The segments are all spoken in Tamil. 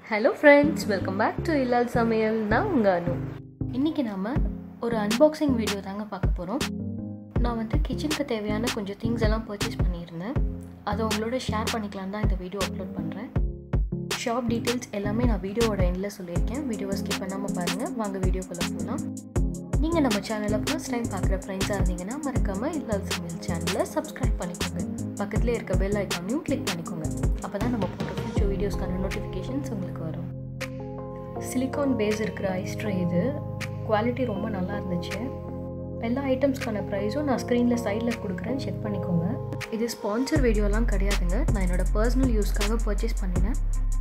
hello friends welcome back to இல்லால் சமையல் நான் உங்கள் அனு இன்றைக்கி நாம் ஒரு அன்பாக்சிங் வீடியோ தாங்க பார்க்க போகிறோம் நான் வந்து கிச்சனுக்கு தேவையான கொஞ்சம் திங்ஸ் எல்லாம் பர்ச்சேஸ் பண்ணியிருந்தேன் அதை உங்களோட ஷேர் பண்ணிக்கலாம் தான் இந்த வீடியோ அப்லோட் பண்ணுறேன் ஷாப் டீட்டெயில்ஸ் எல்லாமே நான் வீடியோவோட எண்டில் சொல்லியிருக்கேன் வீடியோவை ஸ்கிப் பண்ணாமல் பாருங்கள் வாங்க வீடியோக்குள்ளே போகலாம் நீங்கள் நம்ம சேனலை ஃபர்ஸ்ட் டைம் பார்க்குற ஃப்ரெண்ட்ஸாக இருந்தீங்கன்னா மறக்காமல் இல்லால் சமையல் சேனலை சப்ஸ்கிரைப் பண்ணிக்கோங்க பக்கத்துலேயே இருக்க பெல் ஐக்கானையும் கிளிக் பண்ணிக்கோங்க அப்போ தான் நம்ம போடுற ஃபியூச்சர் வீடியோஸ்க்கான நோட்டிஃபிகேஷன்ஸ் உங்களுக்கு வரும் சிலிக்கான் பேஸ் இருக்கிற ஐஸ் ட்ரே இது குவாலிட்டி ரொம்ப நல்லா இருந்துச்சு எல்லா ஐட்டம்ஸ்க்கான ப்ரைஸும் நான் ஸ்க்ரீனில் சைடில் கொடுக்குறேன் செக் பண்ணிக்கோங்க இது ஸ்பான்சர் வீடியோலாம் கிடையாதுங்க நான் என்னோடய பர்சனல் யூஸ்க்காக பர்ச்சேஸ் பண்ணினேன்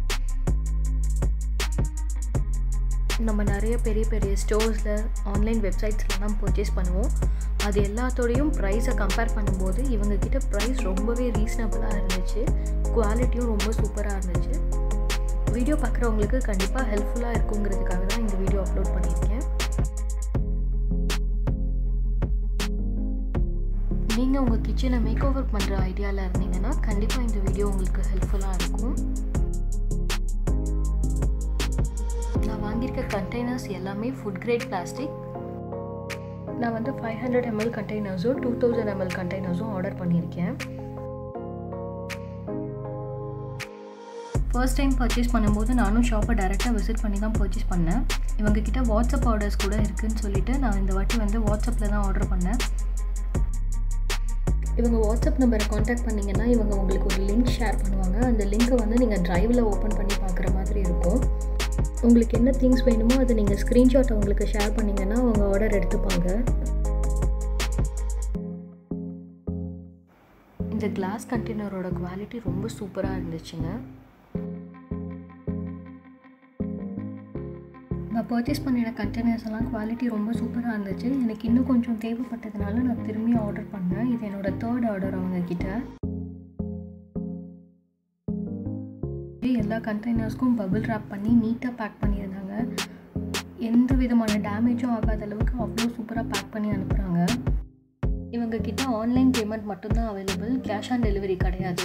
நம்ம நிறைய பெரிய பெரிய ஸ்டோர்ஸில் ஆன்லைன் வெப்சைட்ஸ்லாம் பர்ச்சேஸ் பண்ணுவோம் அது எல்லாத்தோடையும் ப்ரைஸை கம்பேர் பண்ணும்போது இவங்கக்கிட்ட ப்ரைஸ் ரொம்பவே ரீசனபிளாக இருந்துச்சு குவாலிட்டியும் ரொம்ப சூப்பராக இருந்துச்சு வீடியோ பார்க்குறவங்களுக்கு கண்டிப்பாக ஹெல்ப்ஃபுல்லாக இருக்குங்கிறதுக்காக தான் இந்த வீடியோ அப்லோட் பண்ணியிருக்கேன் நீங்கள் உங்கள் கிச்சனை மேக் ஓவர் பண்ணுற ஐடியாவில் இருந்தீங்கன்னா கண்டிப்பாக இந்த வீடியோ உங்களுக்கு ஹெல்ப்ஃபுல்லாக இருக்கும் நான் வாங்கியிருக்க கண்டெய்னர்ஸ் எல்லாமே ஃபுட் கிரேட் பிளாஸ்டிக் நான் வந்து ஃபைவ் ஹண்ட்ரட் எம்எல் கண்டெய்னர்ஸும் டூ தௌசண்ட் எம்எல் கண்டெய்னர்ஸும் ஆர்டர் பண்ணியிருக்கேன் ஃபர்ஸ்ட் டைம் பர்ச்சேஸ் பண்ணும்போது நானும் ஷாப்பை டேரெக்டாக விசிட் பண்ணி தான் பர்ச்சேஸ் பண்ணேன் இவங்கக்கிட்ட வாட்ஸ்அப் ஆர்டர்ஸ் கூட இருக்குதுன்னு சொல்லிட்டு நான் இந்த வாட்டி வந்து வாட்ஸ்அப்பில் தான் ஆர்டர் பண்ணேன் இவங்க வாட்ஸ்அப் நம்பரை காண்டாக்ட் பண்ணிங்கன்னா இவங்க உங்களுக்கு ஒரு லிங்க் ஷேர் பண்ணுவாங்க அந்த லிங்க்கை வந்து நீங்கள் ட்ரைவில் ஓப்பன் பண்ணி பார்க்குற மாதிரி இருக்கும் உங்களுக்கு என்ன திங்ஸ் வேணுமோ அதை நீங்கள் ஸ்க்ரீன்ஷாட் அவங்களுக்கு ஷேர் பண்ணிங்கன்னா அவங்க ஆர்டர் எடுத்துப்பாங்க இந்த கிளாஸ் கண்டெய்னரோட குவாலிட்டி ரொம்ப சூப்பராக இருந்துச்சுங்க நான் பர்ச்சேஸ் பண்ணின கண்டெய்னர்ஸ் எல்லாம் குவாலிட்டி ரொம்ப சூப்பராக இருந்துச்சு எனக்கு இன்னும் கொஞ்சம் தேவைப்பட்டதுனால நான் திரும்பி ஆர்டர் பண்ணேன் இது என்னோடய தேர்ட் ஆர்டர் அவங்கக்கிட்ட எல்லா கண்டெய்னர்ஸ்க்கும் பபிள் ரேப் பண்ணி நீட்டாக பேக் பண்ணியிருந்தாங்க எந்த விதமான டேமேஜும் ஆகாத அளவுக்கு அவ்வளோ சூப்பராக பேக் பண்ணி அனுப்புகிறாங்க இவங்க கிட்ட ஆன்லைன் பேமெண்ட் மட்டும்தான் அவைலபிள் கேஷ் ஆன் டெலிவரி கிடையாது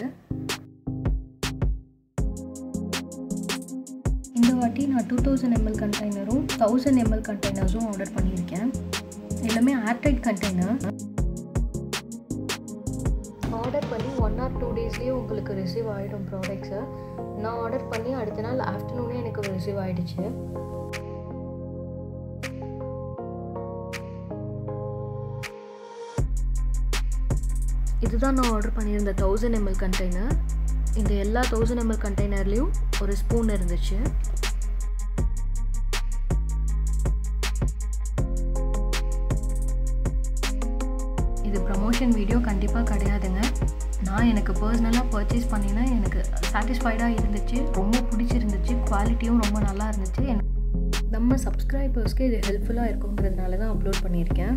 இந்த வாட்டி நான் டூ தௌசண்ட் எம்எல் கண்டெய்னரும் தௌசண்ட் எம்எல் கண்டெய்னர்ஸும் ஆர்டர் பண்ணியிருக்கேன் எல்லாமே ஏர்டைட் கண்டெய்னர் ஆர்டர் பண்ணி ஒன் ஆர் டூ டேஸ்லேயே உங்களுக்கு ரிசீவ் ஆகிடும் ப்ராடக்ட்ஸை நான் ஆர்டர் பண்ணி அடுத்த நாள் ஆஃப்டர்நூனே எனக்கு ரிசீவ் ஆகிடுச்சு இதுதான் நான் ஆர்டர் பண்ணியிருந்த தௌசண்ட் எம்எல் கண்டெய்னர் இந்த எல்லா தௌசண்ட் எம்எல் கண்டெய்னர்லேயும் ஒரு ஸ்பூன் இருந்துச்சு இது ப்ரமோஷன் வீடியோ கண்டிப்பாக கிடையாதுங்க நான் எனக்கு பர்சனலாக பர்ச்சேஸ் பண்ணினா எனக்கு சாட்டிஸ்ஃபைடாக இருந்துச்சு ரொம்ப பிடிச்சிருந்துச்சு குவாலிட்டியும் ரொம்ப நல்லா இருந்துச்சு எனக்கு நம்ம சப்ஸ்கிரைபர்ஸ்க்கு இது ஹெல்ப்ஃபுல்லாக இருக்குங்கிறதுனால தான் அப்லோட் பண்ணியிருக்கேன்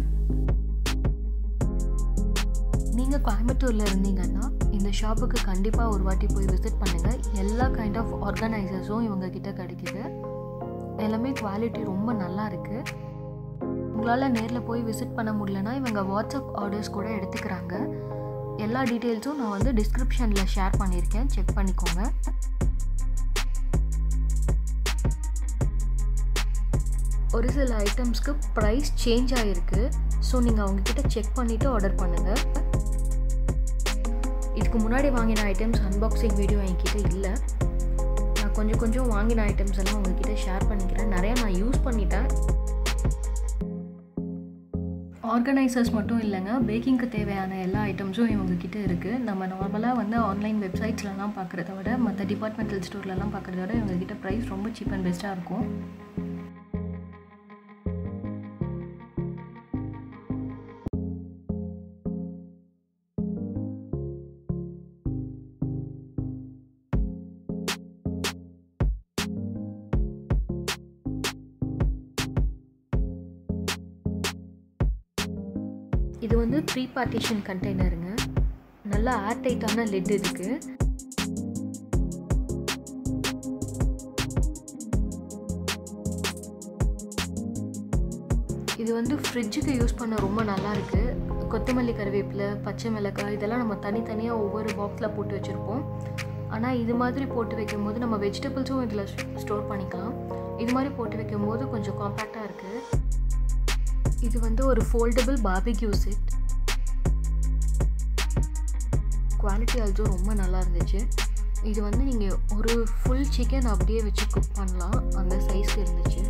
நீங்கள் கோயம்புத்தூரில் இருந்தீங்கன்னா இந்த ஷாப்புக்கு கண்டிப்பாக ஒரு வாட்டி போய் விசிட் பண்ணுங்கள் எல்லா கைண்ட் ஆஃப் ஆர்கனைசர்ஸும் இவங்க கிட்ட கிடைக்குது எல்லாமே குவாலிட்டி ரொம்ப நல்லா இருக்குது உங்களால் நேரில் போய் விசிட் பண்ண முடியலன்னா இவங்க வாட்ஸ்அப் ஆர்டர்ஸ் கூட எடுத்துக்கிறாங்க எல்லா டீட்டெயில்ஸும் நான் வந்து டிஸ்கிரிப்ஷனில் ஷேர் பண்ணியிருக்கேன் செக் பண்ணிக்கோங்க ஒரு சில ஐட்டம்ஸ்க்கு ப்ரைஸ் சேஞ்ச் ஆகிருக்கு ஸோ நீங்கள் அவங்கக்கிட்ட செக் பண்ணிவிட்டு ஆர்டர் பண்ணுங்கள் இதுக்கு முன்னாடி வாங்கின ஐட்டம்ஸ் அன்பாக்சிங் வீடியோ என்கிட்ட இல்லை நான் கொஞ்சம் கொஞ்சம் வாங்கின ஐட்டம்ஸ் எல்லாம் உங்ககிட்ட ஷேர் பண்ணிக்கிறேன் நிறையா நான் யூஸ் பண்ணிட்டேன் ஆர்கனைசர்ஸ் மட்டும் இல்லைங்க பேக்கிங்க்கு தேவையான எல்லா ஐட்டம்ஸும் இவங்கக்கிட்ட இருக்குது நம்ம நார்மலாக வந்து ஆன்லைன் வெப்சைட்ஸ்லலாம் பார்க்குறத விட மற்ற டிபார்ட்மெண்டல் ஸ்டோர்லலாம் பார்க்குறத விட இவங்கக்கிட்ட ப்ரைஸ் ரொம்ப சீப் அண்ட் பெஸ்ட்டாக இருக்கும் இது வந்து த்ரீ பார்ட்டிஷன் கண்டெய்னருங்க நல்லா ஏர்டைட்டான லெட் இதுக்கு இது வந்து ஃப்ரிட்ஜுக்கு யூஸ் பண்ண ரொம்ப நல்லா இருக்குது கொத்தமல்லி கருவேப்பிலை பச்சை மிளகாய் இதெல்லாம் நம்ம தனித்தனியாக ஒவ்வொரு பாக்ஸில் போட்டு வச்சுருப்போம் ஆனால் இது மாதிரி போட்டு வைக்கும்போது நம்ம வெஜிடபிள்ஸும் இதில் ஸ்டோர் பண்ணிக்கலாம் இது மாதிரி போட்டு வைக்கும்போது கொஞ்சம் காம்பேக்டாக இருக்குது இது வந்து ஒரு foldable barbecue set quality also ரொம்ப நல்லா இருந்துச்சு இது வந்து நீங்கள் ஒரு ஃபுல் சிக்கன் அப்படியே வச்சு குக் பண்ணலாம் அந்த சைஸ்க்கு இருந்துச்சு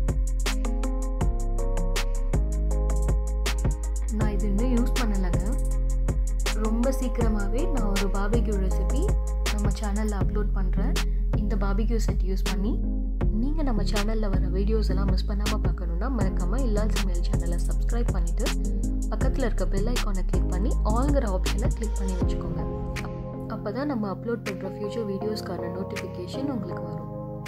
நான் இது இன்னும் யூஸ் பண்ணலைங்க ரொம்ப சீக்கிரமாகவே நான் ஒரு பாபிக்யூ ரெசிபி நம்ம சேனலில் அப்லோட் பண்ணுறேன் இந்த பாபிக்யூ செட் யூஸ் பண்ணி நீங்கள் நம்ம சேனலில் வர வீடியோஸ் எல்லாம் மிஸ் பண்ணாமல் பார்க்கணுன்னா மறக்காமல் இல்லால் சமையல் சேனலை சப்ஸ்கிரைப் பண்ணிவிட்டு பக்கத்தில் இருக்க பெல் ஐக்கானை கிளிக் பண்ணி ஆல்கிற ஆப்ஷனை கிளிக் பண்ணி வச்சுக்கோங்க அப்போ தான் நம்ம அப்லோட் பண்ணுற ஃப்யூச்சர் வீடியோஸ்க்கான நோட்டிஃபிகேஷன் உங்களுக்கு வரும்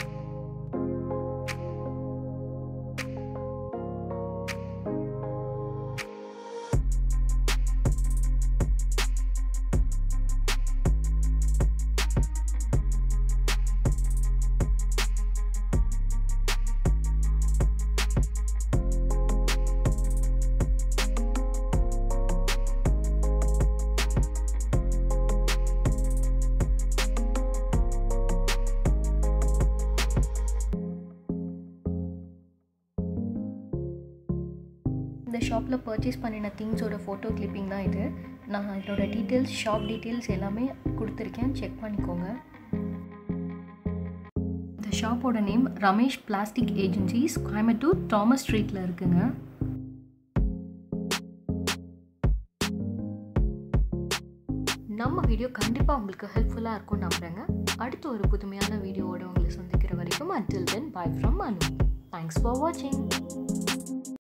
இந்த ஷாப்பில் பர்ச்சேஸ் பண்ணின திங்ஸோட ஃபோட்டோ கிளிப்பிங் தான் இது நான் இதோட டீட்டெயில்ஸ் ஷாப் டீட்டெயில்ஸ் எல்லாமே கொடுத்துருக்கேன் செக் பண்ணிக்கோங்க இந்த ஷாப்போட name Ramesh plastic agencies Coimbatore Thomas ஸ்ட்ரீட்டில் இருக்குங்க நம்ம வீடியோ கண்டிப்பாக உங்களுக்கு ஹெல்ப்ஃபுல்லாக இருக்கும்னு நம்புகிறேங்க அடுத்து ஒரு புதுமையான வீடியோவோட உங்களை சந்திக்கிற வரைக்கும் until then bye from Anu thanks for வாட்சிங்